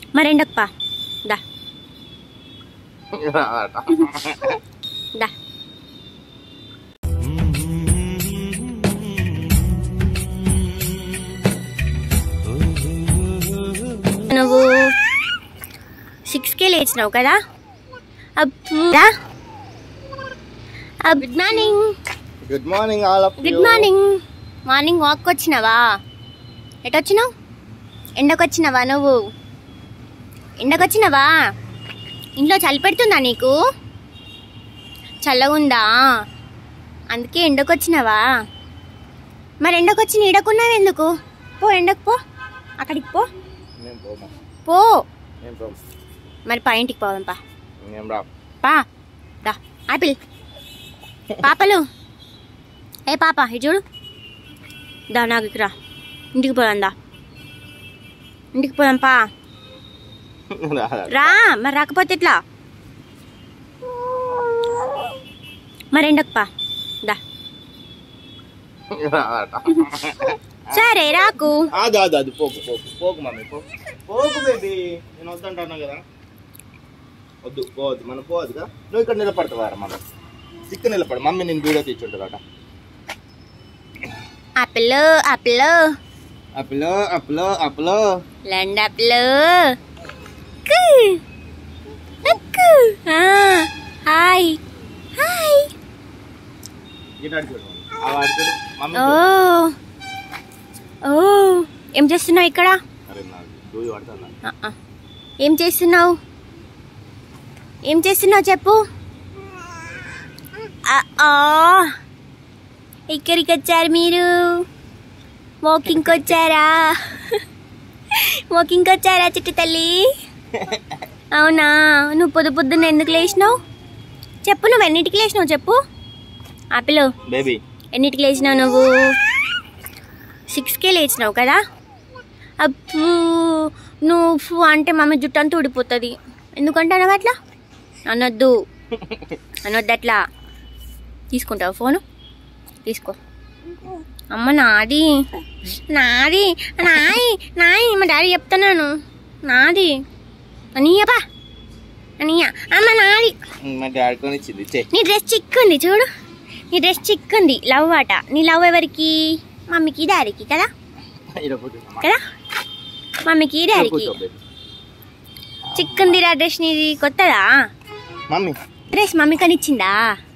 మరి ఎండకుపా దా దా నువ్వు సిక్స్కే లేచినావు కదా అబ్బా రా. అబ్- good morning good morning all of good morning morning walk వచ్చినావా ఎటొచ్చినావు ఎండకొచ్చినావా నువ్వు ఎండకొచ్చినావా ఇంట్లో చలి పెడుతుందా నీకు చల్లగుందా అందుకే ఎండకొచ్చినావా మరి ఎండకొచ్చి నీడకున్నావు ఎందుకు పో ఎండకు పో అక్కడికి పో నేను పోమా పో నేను పోము మరి పా ఇంటికి పోదాం పా నేను రా పా దా ఆపిల్ పాపలు ఏ పాప ఇది చూడు దా నాకు ఇక్కడ రా ఇంటికి పోదాం దా ఇంటికి పోదాం పా రా మరి రాకపోతే ఎట్లా మరి ఎండకు పా దా సరే రాకు అది అది అది పోకు పోకు పోకు మమ్మీ పోకు పోకు బేబీ నేను వద్దంటున్నా కదా వద్దు పోవద్దు మనం పోవద్దు కదా నువ్వు ఇక్కడ నిలబడతావా మనం చిక్క నిలబడు మమ్మీ నేను వీడియో తెచ్చుంటుందట ఆపిల్ ఆపిల్ అప్పులో అప్పులో అప్పులో లండ్ ఆపిల్ కు. అక్కు. ఆ, హాయ్ హాయ్ గిటార్ చూడు మమ్మీ. ఆ వాడు చూడు మమ్మీ ఓ చూడు. ఓ ఏం చేస్తున్నావు ఇక్కడ అరే నాకు దూది పడుతుందా ఆ, ఆ. ఏం చేస్తున్నావు ఏం చేస్తున్నావు చెప్పు ఆ, ఆ. ఇక్కడికి వచ్చారు మీరు వాకింగ్కి వచ్చారా వాకింగ్కి వచ్చారా చిట్టు తల్లి అవునా నువ్వు పొద్దు పొద్దున్న ఎందుకు లేచినావు చెప్పు నువ్వు ఎన్నింటికి లేచినావు చెప్పు ఆపిల్ బేబీ ఎన్నిటికి లేచినావు నువ్వు సిక్స్కే లేచినావు కదా అప్పు నువ్వు అంటే మమ్మీ జుట్టు అంతా ఊడిపోతుంది ఎందుకంటే అనవు అట్లా అనొద్దు అనొద్దు అట్లా తీసుకుంటావు ఫోను తీసుకో అమ్మ నాది నాది నాయి నాయి మా డాడీ చెప్తున్నాను నాది అనీయపా అనీయ అమ్మ నాది మా డాడీ కొని ఇచ్చింది చే నీ డ్రెస్ చిక్కుంది చూడు నీ డ్రెస్ చిక్కుంది లవ్ ఆట నీ లవ్ ఎవరికి మమ్మీకి డాడీకి కదా కదా మమ్మీకి డాడీకి చిక్కుందిరా డ్రెస్ నీది కొత్తదా మమ్మీ డ్రెస్ మమ్మీ కొనిచ్చిందా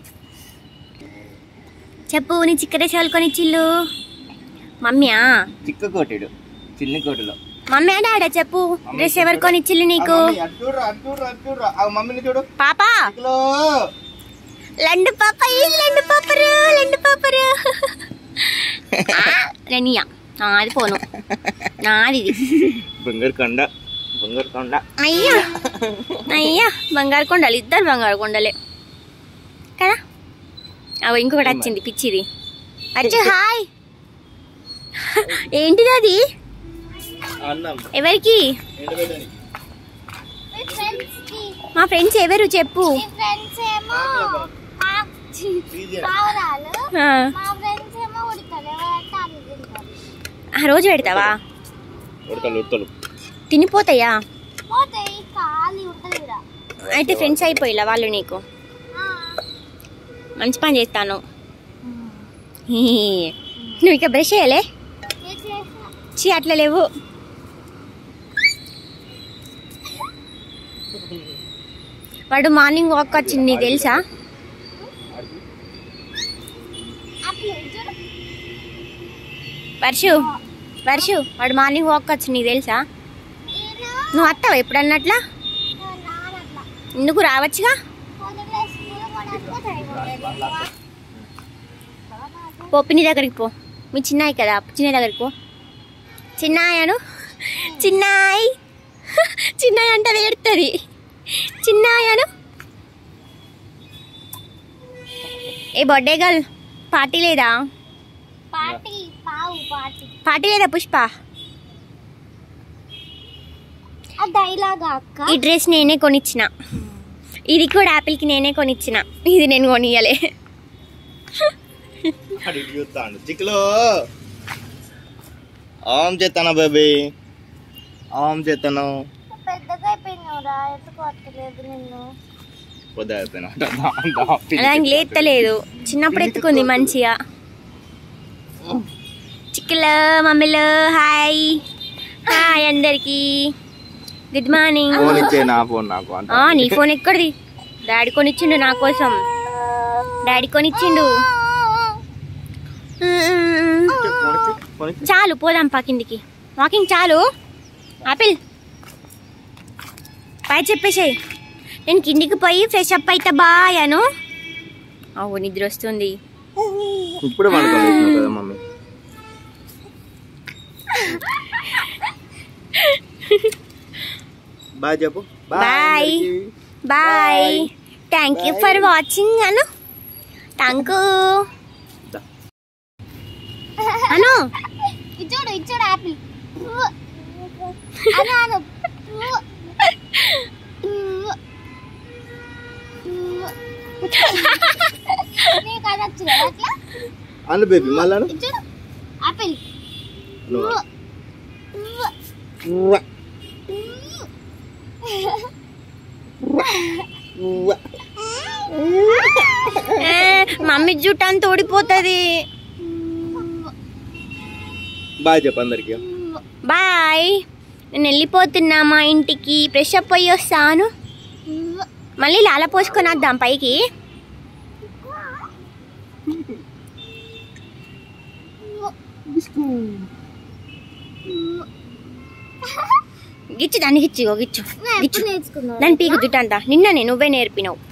చెప్పు నీ చిక్క డ్రెస్ ఎవరు కొనిచ్చిల్లు మమ్మీయా చిక్క కోటిడు చిన్ని కోటిలో మమ్మీ డాడా చెప్పు డ్రెస్ ఎవరు కొనిచ్చిల్లు నీకు అడ్డూరా అడ్డూరా అడ్డూరా ఆ మమ్మీని చూడు పాపా చిక్కులో లండు పాప ఈ లండు పాపరు లండు పాపరు రెనియా నాది పోను నాది ఇది బంగారు కొండ బంగారు కొండ అయ్యా అయ్యా బంగారు కొండలు ఇద్దరు బంగారు కొండలే కదా అవి ఇంకొకటి వచ్చింది పిచ్చిది అచ్చు హాయ్ ఏంటిది అది అన్నం ఎవరికి ఎండబెట్టని. మా ఫ్రెండ్స్ ఎవరు చెప్పు ఫ్రెండ్స్ ఏమో ఆ, చి, ఈజీ పావురాలు ఆ, మా ఫ్రెండ్స్ ఏమో ఉడతారు ఎవరంటే అన్ని తింటారు ఆ రోజు పెడతావా ఉడతలు ఉడతలు తినిపోతాయా పోతాయి ఖాళీ ఉంటుంది ఇక్కడ అయితే ఫ్రెండ్స్ అయిపోయిలా వాళ్ళు నీకు ఆ, మంచి పని చేస్తాను హీ. నువ్వు ఇక బ్రష్ చేయలే ఏ చేసిన చీ అట్లా లేవు వాడు మార్నింగ్ వాక్ వచ్చింది నీకు తెలుసా అప్పుడు చూడు వర్షు వర్షు వాడు మార్నింగ్ వాక్ వచ్చింది నీకు తెలుసా నేను నువ్వు వస్తావా ఎప్పుడన్నట్లా నానట్లా ఎందుకు రావచ్చుగా పొద్దున్న స్కూల్ కూడా పో పిన్ని దగ్గరికి పో మీ చిన్నాయి కదా చిన్న దగ్గరికి పో చిన్నాయను చిన్నాయి చిన్నాయి అంటే ఏడుతుంది చిన్నాయను ఏ బర్త్డే గర్ల్ పార్టీ లేదా పార్టీ పావు పార్టీ పార్టీ లేదా పుష్ప ఆ డైలాగ్ అక్క ఈ డ్రెస్ నేనే కొనిచ్చిన ఇది కూడా యాపిల్కి నేనే కొనిచ్చిన ఇది నేను కొనియలే అటు ఇటు చూస్తాడు చిక్కులో ఆమ్ చేస్తాను బేబీ ఆమ్ చేస్తాను పెద్ద రా ఎత్తుకోవట్లేదు నిన్ను పొద్దు అయిపోయినా అలాగే లేత్తలేదు చిన్నప్పుడు ఎత్తుకుంది మంచిగా చిక్కులు మమ్మీలు హాయ్ హాయ్ అందరికి గుడ్ మార్నింగ్ ఫోన్ ఇచ్చే నా ఫోన్ నాకు అంట ఆ నీ ఫోన్ ఎక్కడిది డాడీ కొనిచ్చిండు నా కోసం డాడీ కొనిచ్చిండు ఫోన్ ఇచ్చి ఫోన్ ఇచ్చి చాలు పోదాం పా కిందికి వాకింగ్ చాలు ఆపిల్ పై చెప్పేసాయి నేను కిందికి పోయి ఫ్రెష్ అప్ అయితే బాయ్ అను అవు నిద్ర వస్తుంది ఇప్పుడే పడుకోలేదు కదా మమ్మీ బాయ్ చెప్పు Bye. Bye thank you for watching అను థ్యాంక్ దా. అను ఇచ్చాడు ఇచ్చాడు యాపిల్ అను అను నీకు అది వచ్చు కదా అట్లా అను బేబీ మళ్ళా ఇచ్చాడు యాపిల్ ఏ, మమ్మీ జుట్టు అంత ఊడిపోతుంది బాయ్ చెప్పు అందరికి బాయ్ నేను వెళ్ళిపోతున్నా మా ఇంటికి ఫ్రెష్ అప్ అయ్యి వస్తాను మళ్ళీ లాల పోసుకొని వద్దాం పైకి గిచ్చు దాన్ని గిచ్చు ఇగో గిచ్చు గిచ్చు నేర్చుకున్నాను దాని పీకు జుట్టు అంతా నిన్ననే నువ్వే నేర్పినావు